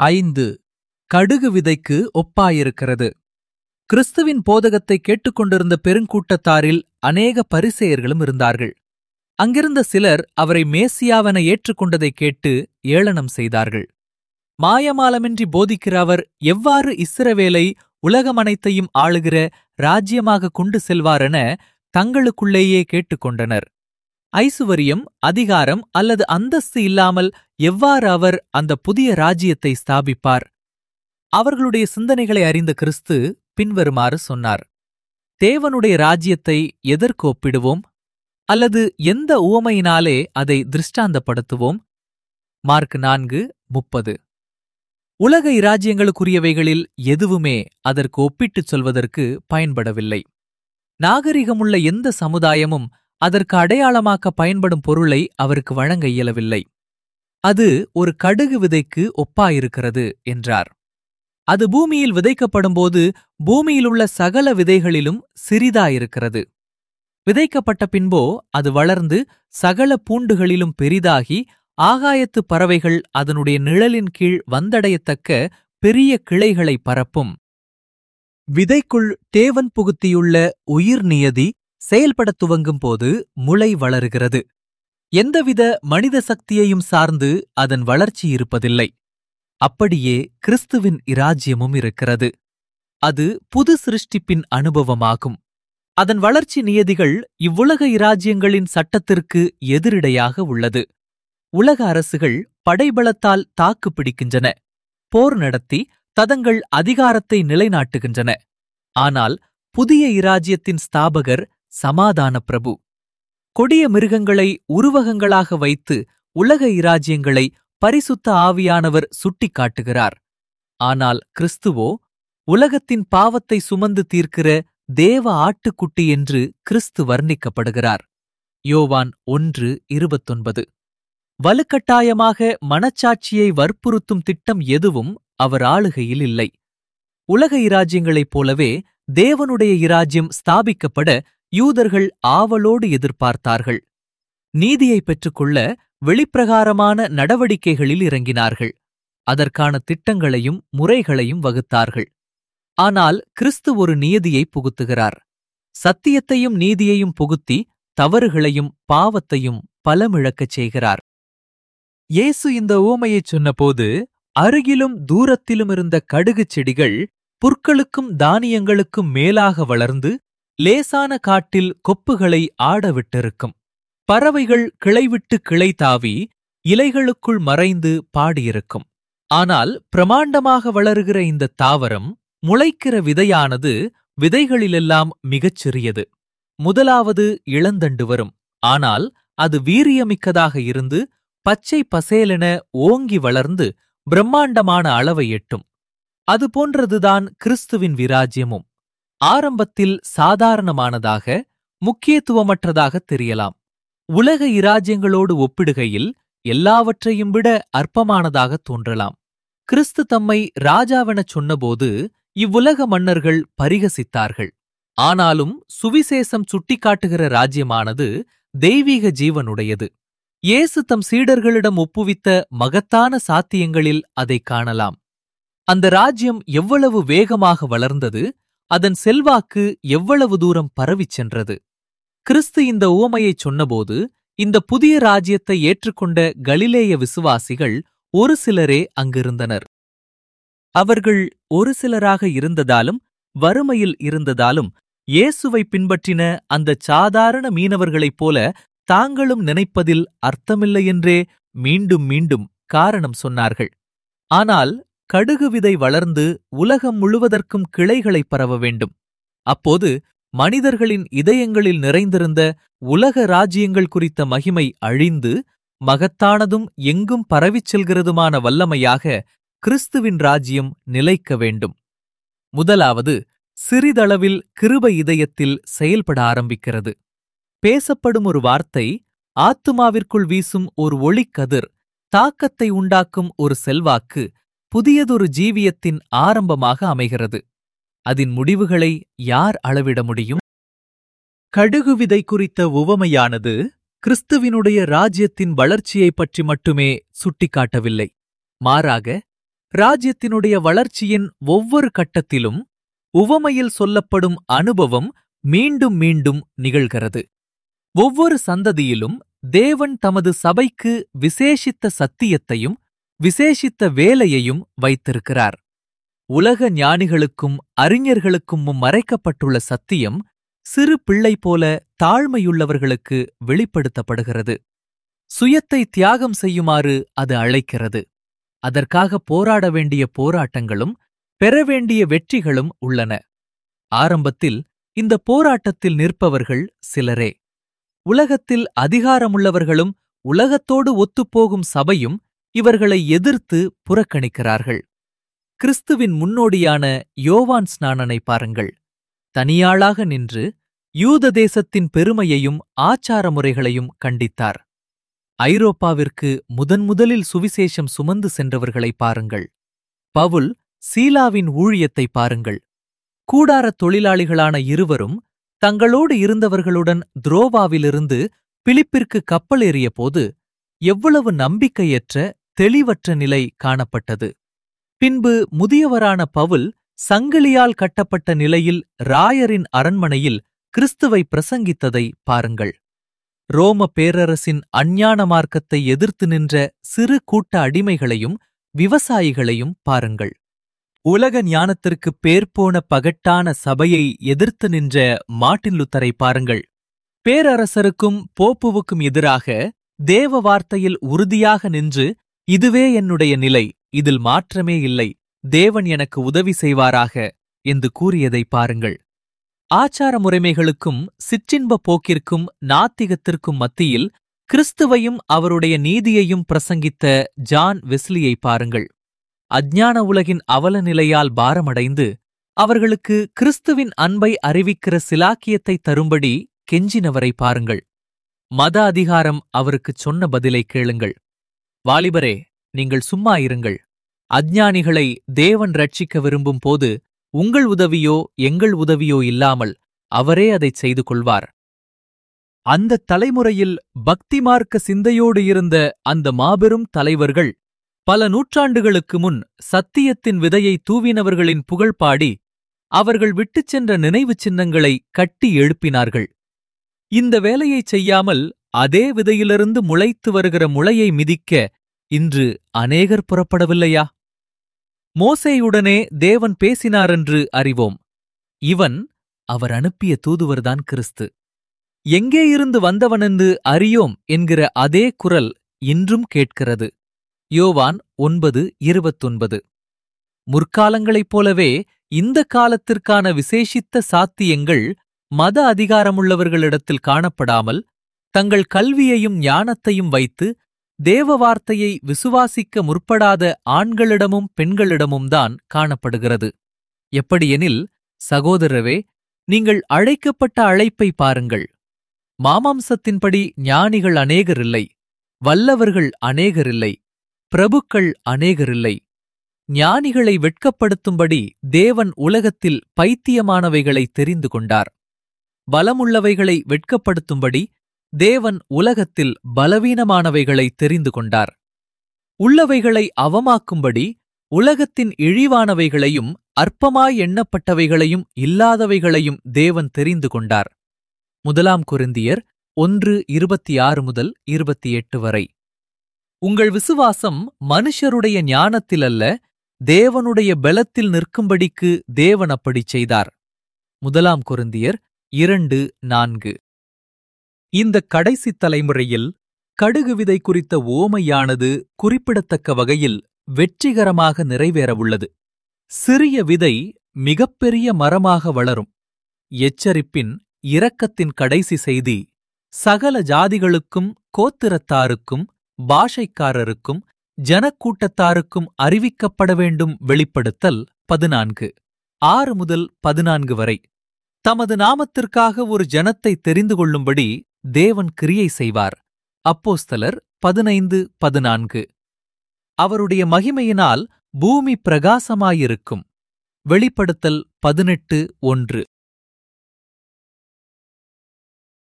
ஐந்து கடுகு விதைக்கு ஒப்பாயிருக்கிறது கிறிஸ்துவின் போதகத்தை கேட்டுக்கொண்டிருந்த பெருங்கூட்டத்தாரில் அநேக பரிசேயர்களும் இருந்தார்கள் அங்கிருந்த சிலர் அவரை மேசியாவென ஏற்றுக்கொண்டதைக் கேட்டு ஏளனம் செய்தார்கள் மாயமாலமின்றி போதிக்கிற அவர் எவ்வாறு இஸ்ரவேலை உலகமனைத்தையும் ஆளுகிற ராஜ்யமாக கொண்டு செல்வாரென தங்களுக்குள்ளேயே கேட்டுக்கொண்டனர் ஐசுவரியம் அதிகாரம் அல்லது அந்தஸ்து இல்லாமல் எவ்வாறு அவர் அந்த புதிய ராஜ்யத்தை ஸ்தாபிப்பார் அவர்களுடைய சிந்தனைகளை அறிந்த கிறிஸ்து பின்வருமாறு சொன்னார் தேவனுடைய ராஜ்யத்தை எதற்கு ஒப்பிடுவோம் அல்லது எந்த உவமையினாலே அதை திருஷ்டாந்தப்படுத்துவோம் மார்க் நான்கு முப்பது உலக இராஜ்யங்களுக்குரியவைகளில் எதுவுமே அதற்கு ஒப்பிட்டுச் சொல்வதற்கு பயன்படவில்லை நாகரிகமுள்ள எந்த சமுதாயமும் அதற்கு அடையாளமாக்க பயன்படும் பொருளை அவருக்கு வழங்க இயலவில்லை அது ஒரு கடுகு விதைக்கு ஒப்பாயிருக்கிறது என்றார் அது பூமியில் விதைக்கப்படும்போது பூமியிலுள்ள சகல விதைகளிலும் சிறிதாயிருக்கிறது விதைக்கப்பட்ட பின்போ அது வளர்ந்து சகல பூண்டுகளிலும் பெரிதாகி ஆகாயத்து பறவைகள் அதனுடைய நிழலின் கீழ் வந்தடையத்தக்க பெரிய கிளைகளை பரப்பும் விதைக்குள் தேவன் புகுத்தியுள்ள உயிர் நியதி செயல்படத் துவங்கும் போது முளை வளருகிறது எந்தவித மனித சக்தியையும் சார்ந்து அதன் வளர்ச்சி இருப்பதில்லை அப்படியே கிறிஸ்துவின் இராஜ்யமும் இருக்கிறது அது புது சிருஷ்டிப்பின் அனுபவமாகும் அதன் வளர்ச்சி நியதிகள் இவ்வுலக இராஜ்யங்களின் சட்டத்திற்கு எதிரிடையாக உள்ளது உலக அரசுகள் படைபலத்தால் தாக்கு பிடிக்கின்றன போர் நடத்தி ததங்கள் அதிகாரத்தை நிலைநாட்டுகின்றன ஆனால் புதிய இராஜ்யத்தின் ஸ்தாபகர் சமாதான பிரபு கொடிய மிருகங்களை உருவகங்களாக வைத்து உலக இராஜ்யங்களை பரிசுத்த ஆவியானவர் சுட்டிக்காட்டுகிறார் ஆனால் கிறிஸ்துவோ உலகத்தின் பாவத்தை சுமந்து தீர்க்கிற தேவ ஆட்டுக்குட்டி என்று கிறிஸ்து வர்ணிக்கப்படுகிறார் யோவான் ஒன்று இருபத்தொன்பது வலுக்கட்டாயமாக மனச்சாட்சியை வற்புறுத்தும் திட்டம் எதுவும் அவர் ஆளுகையில் இல்லை உலக இராஜ்யங்களைப் போலவே தேவனுடைய இராஜ்யம் ஸ்தாபிக்கப்பட யூதர்கள் ஆவலோடு எதிர்பார்த்தார்கள் நீதியை பெற்றுக்கொள்ள வெளிப்பிரகாரமான நடவடிக்கைகளில் இறங்கினார்கள் அதற்கான திட்டங்களையும் முறைகளையும் வகுத்தார்கள் ஆனால் கிறிஸ்து ஒரு நியதியை புகுத்துகிறார் சத்தியத்தையும் நீதியையும் புகுத்தி தவறுகளையும் பாவத்தையும் பலமிழக்கச் செய்கிறார் இயேசு இந்த ஊமையைச் சொன்னபோது அருகிலும் தூரத்திலும் இருந்த கடுகுச் செடிகள் புற்களுக்கும் தானியங்களுக்கும் மேலாக வளர்ந்து லேசான காட்டில் கொப்புகளை ஆடவிட்டிருக்கும் பறவைகள் கிளைவிட்டு கிளை தாவி இலைகளுக்குள் மறைந்து பாடியிருக்கும் ஆனால் பிரமாண்டமாக வளருகிற இந்த தாவரம் முளைக்கிற விதையானது விதைகளிலெல்லாம் மிகச் சிறியது முதலாவது இளந்தண்டு வரும் ஆனால் அது வீரியமிக்கதாக இருந்து பச்சை பசேலென ஓங்கி வளர்ந்து பிரம்மாண்டமான அளவை எட்டும் அதுபோன்றதுதான் கிறிஸ்துவின் விராஜ்யமும் ஆரம்பத்தில் சாதாரணமானதாக முக்கியத்துவமற்றதாக தெரியலாம் உலக இராஜ்யங்களோடு ஒப்பிடுகையில் எல்லாவற்றையும் விட அற்பமானதாக தோன்றலாம் கிறிஸ்து தம்மை ராஜாவெனச் சொன்னபோது இவ்வுலக மன்னர்கள் பரிகசித்தார்கள் ஆனாலும் சுவிசேஷம் சுட்டிக்காட்டுகிற ராஜ்யமானது தெய்வீக ஜீவனுடையது இயேசு தம் சீடர்களிடம் ஒப்புவித்த மகத்தான சாத்தியங்களில் அதை காணலாம் அந்த ராஜ்யம் எவ்வளவு வேகமாக வளர்ந்தது அதன் செல்வாக்கு எவ்வளவு தூரம் பரவிச் சென்றது கிறிஸ்து இந்த உவமையைச் சொன்னபோது இந்த புதிய ராஜ்யத்தை ஏற்றுக்கொண்ட கலிலேய விசுவாசிகள் ஒரு சிலரே அங்கிருந்தனர் அவர்கள் ஒரு சிலராக இருந்ததாலும் வறுமையில் இருந்ததாலும் இயேசுவை பின்பற்றின அந்தச் சாதாரண மீனவர்களைப் போல தாங்களும் நினைப்பதில் அர்த்தமில்லையென்றே மீண்டும் மீண்டும் காரணம் சொன்னார்கள் ஆனால் கடுகு விதை வளர்ந்து உலகம் முழுவதற்கும் கிளைகளைப் பரவ வேண்டும் அப்போது மனிதர்களின் இதயங்களில் நிறைந்திருந்த உலக ராஜ்யங்கள் குறித்த மகிமை அழிந்து மகத்தானதும் எங்கும் பரவிச் செல்கிறதுமான வல்லமையாக கிறிஸ்துவின் ராஜ்யம் நிலைக்க வேண்டும் முதலாவது சிறிதளவில் கிருப இதயத்தில் செயல்பட ஆரம்பிக்கிறது பேசப்படும் ஒரு வார்த்தை ஆத்துமாவிற்குள் வீசும் ஒரு ஒளிக்கதிர் தாக்கத்தை உண்டாக்கும் ஒரு செல்வாக்கு புதியதொரு ஜீவியத்தின் ஆரம்பமாக அமைகிறது அதன் முடிவுகளை யார் அளவிட முடியும் கடுகு விதை குறித்த உவமையானது கிறிஸ்துவினுடைய ராஜ்யத்தின் வளர்ச்சியைப் பற்றி மட்டுமே சுட்டிக்காட்டவில்லை மாறாக ராஜ்யத்தினுடைய வளர்ச்சியின் ஒவ்வொரு கட்டத்திலும் உவமையில் சொல்லப்படும் அனுபவம் மீண்டும் மீண்டும் நிகழ்கிறது ஒவ்வொரு சந்ததியிலும் தேவன் தமது சபைக்கு விசேஷித்த சத்தியத்தையும் விசேஷித்த வேலையையும் வைத்திருக்கிறார் உலக ஞானிகளுக்கும் அறிஞர்களுக்கும் மறைக்கப்பட்டுள்ள சத்தியம் சிறு பிள்ளை போல தாழ்மையுள்ளவர்களுக்கு வெளிப்படுத்தப்படுகிறது சுயத்தை தியாகம் செய்யுமாறு அது அழைக்கிறது அதற்காக போராட வேண்டிய போராட்டங்களும் பெற வேண்டிய வெற்றிகளும் உள்ளன ஆரம்பத்தில் இந்த போராட்டத்தில் நிற்பவர்கள் சிலரே உலகத்தில் அதிகாரமுள்ளவர்களும் உலகத்தோடு ஒத்துப்போகும் சபையும் இவர்களை எதிர்த்து புறக்கணிக்கிறார்கள் கிறிஸ்துவின் முன்னோடியான யோவான் ஸ்நானனை பாருங்கள் தனியாளாக நின்று யூத தேசத்தின் பெருமையையும் ஆச்சார முறைகளையும் கண்டித்தார் ஐரோப்பாவிற்கு முதன்முதலில் சுவிசேஷம் சுமந்து சென்றவர்களை பாருங்கள் பவுல் சீலாவின் ஊழியத்தை பாருங்கள் கூடாரத் தொழிலாளிகளான இருவரும் தங்களோடு இருந்தவர்களுடன் துரோவாவிலிருந்து பிலிப்பிற்கு கப்பல் ஏறியபோது எவ்வளவு நம்பிக்கையற்ற தெளிவற்ற நிலை காணப்பட்டது பின்பு முதியவரான பவுல் சங்கிலியால் கட்டப்பட்ட நிலையில் ராயரின் அரண்மனையில் கிறிஸ்துவை பிரசங்கித்ததை பாருங்கள் ரோம பேரரசின் அஞ்ஞான மார்க்கத்தை எதிர்த்து நின்ற சிறு கூட்ட அடிமைகளையும் விவசாயிகளையும் பாருங்கள் உலக ஞானத்திற்கு பேர்போன பகட்டான சபையை எதிர்த்து நின்ற மார்ட்டின் லுத்தரை பாருங்கள் பேரரசருக்கும் போப்புவுக்கும் எதிராக தேவ வார்த்தையில் உறுதியாக நின்று இதுவே என்னுடைய நிலை இதில் மாற்றமே இல்லை தேவன் எனக்கு உதவி செய்வாராக என்று கூறியதை பாருங்கள் ஆச்சார முறைமைகளுக்கும் சிற்றின்ப போக்கிற்கும் நாத்திகத்திற்கும் மத்தியில் கிறிஸ்துவையும் அவருடைய நீதியையும் பிரசங்கித்த ஜான் வெஸ்லியை பாருங்கள் அஞ்ஞான உலகின் அவல நிலையால் பாரமடைந்து அவர்களுக்கு கிறிஸ்துவின் அன்பை அறிவிக்கிற சிலாக்கியத்தை தரும்படி கெஞ்சினவரை பாருங்கள் மத அதிகாரம் அவருக்குச் சொன்ன பதிலை கேளுங்கள் வாலிபரே நீங்கள் சும்மா இருங்கள் அஞ்ஞானிகளை தேவன் ரட்சிக்க விரும்பும் போது உங்கள் உதவியோ எங்கள் உதவியோ இல்லாமல் அவரே அதைச் செய்து கொள்வார் அந்த தலைமுறையில் பக்தி மார்க்க சிந்தையோடு இருந்த அந்த மாபெரும் தலைவர்கள் பல நூற்றாண்டுகளுக்கு முன் சத்தியத்தின் விதையை தூவினவர்களின் புகழ் பாடி அவர்கள் விட்டுச் சென்ற நினைவுச் சின்னங்களை கட்டி எழுப்பினார்கள் இந்த வேலையைச் செய்யாமல் அதே விதையிலிருந்து முளைத்து வருகிற முளையை மிதிக்க இன்று அநேகர் புறப்படவில்லையா மோசேயுடனே தேவன் பேசினாரென்று அறிவோம் இவன் அவர் அனுப்பிய தூதுவர்தான் கிறிஸ்து எங்கே இருந்து வந்தவனென்று அறியோம் என்கிற அதே குரல் இன்றும் கேட்கிறது யோவான் ஒன்பது இருபத்தொன்பது முற்காலங்களைப் போலவே இந்த காலத்திற்கான விசேஷித்த சாத்தியங்கள் மத அதிகாரமுள்ளவர்களிடத்தில் காணப்படாமல் தங்கள் கல்வியையும் ஞானத்தையும் வைத்து தேவ வார்த்தையை விசுவாசிக்க முற்படாத ஆண்களிடமும் பெண்களிடமும் தான் காணப்படுகிறது எப்படியெனில் சகோதரரே நீங்கள் அழைக்கப்பட்ட அழைப்பை பாருங்கள் மாமாம்சத்தின்படி ஞானிகள் அநேகரில்லை வல்லவர்கள் அநேகரில்லை பிரபுக்கள் அநேகரில்லை ஞானிகளை வெட்கப்படுத்தும்படி தேவன் உலகத்தில் பைத்தியமானவைகளை தெரிந்து கொண்டார் பலமுள்ளவைகளை வெட்கப்படுத்தும்படி தேவன் உலகத்தில் பலவீனமானவைகளை தெரிந்து கொண்டார் உள்ளவைகளை அவமாக்கும்படி உலகத்தின் இழிவானவைகளையும் அற்பமாய் எண்ணப்பட்டவைகளையும் இல்லாதவைகளையும் தேவன் தெரிந்து கொண்டார் முதலாம் கொரிந்தியர் ஒன்று இருபத்தி ஆறு முதல் இருபத்தி எட்டு வரை உங்கள் விசுவாசம் மனுஷருடைய ஞானத்தில் அல்ல தேவனுடைய பெலத்தில் நிற்கும்படிக்கு தேவன் அப்படிச் செய்தார் முதலாம் கொரிந்தியர் இரண்டு நான்கு இந்த கடைசி தலைமுறையில் கடுகு விதை குறித்த ஓமையானது குறிப்பிடத்தக்க வகையில் வெற்றிகரமாக நிறைவேறவுள்ளது சிறிய விதை மிகப்பெரிய மரமாக வளரும் எச்சரிப்பின் இரக்கத்தின் கடைசி செய்தி சகல ஜாதிகளுக்கும் கோத்திரத்தாருக்கும் பாஷைக்காரருக்கும் ஜனக்கூட்டத்தாருக்கும் அறிவிக்கப்பட வேண்டும் வெளிப்படுத்தல் பதினான்கு ஆறு முதல் பதினான்கு வரை தமது நாமத்திற்காக ஒரு ஜனத்தை தெரிந்து கொள்ளும்படி தேவன் கிரியை செய்வார் அப்போஸ்தலர் பதினைந்து பதினான்கு அவருடைய மகிமையினால் பூமி பிரகாசமாயிருக்கும் வெளிப்படுத்தல் பதினெட்டு ஒன்று